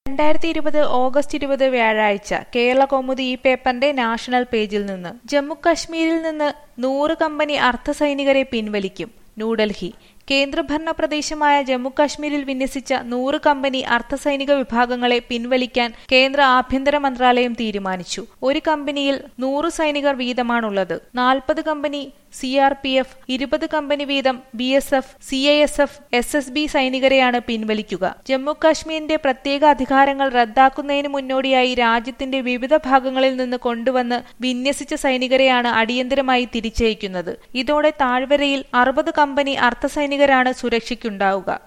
രണ്ടായിരത്തി ഇരുപത് ഓഗസ്റ്റ് ഇരുപത് വ്യാഴാഴ്ച കേരള കൗമുദി ഈ പേപ്പറിന്റെ നാഷണൽ പേജിൽ നിന്ന് ജമ്മുകശ്മീരിൽ നിന്ന് നൂറ് കമ്പനി അർദ്ധസൈനികരെ പിൻവലിക്കും ന്യൂഡൽഹി കേന്ദ്രഭരണ പ്രദേശമായ ജമ്മുകശ്മീരിൽ വിന്യസിച്ച നൂറ് കമ്പനി അർദ്ധസൈനിക വിഭാഗങ്ങളെ പിൻവലിക്കാൻ കേന്ദ്ര ആഭ്യന്തര മന്ത്രാലയം തീരുമാനിച്ചു ഒരു കമ്പനിയിൽ നൂറ് സൈനികർ വീതമാണുള്ളത് നാൽപ്പത് company C R P F ഇരുപത് കമ്പനി വീതം B S F C I S F S S B സൈനികരെയാണ് പിൻവലിക്കുക ജമ്മു കാശ്മീരിന്റെ പ്രത്യേക അധികാരങ്ങൾ റദ്ദാക്കുന്നതിന് മുന്നോടിയായി രാജ്യത്തിന്റെ വിവിധ ഭാഗങ്ങളിൽ നിന്ന് കൊണ്ടുവന്ന് വിന്യസിച്ച സൈനികരെയാണ് അടിയന്തരമായി തിരിച്ചയക്കുന്നത് ഇതോടെ താഴ്വരയിൽ അറുപത് കമ്പനി അർദ്ധസൈനികരാണ് സുരക്ഷയ്ക്കുണ്ടാവുക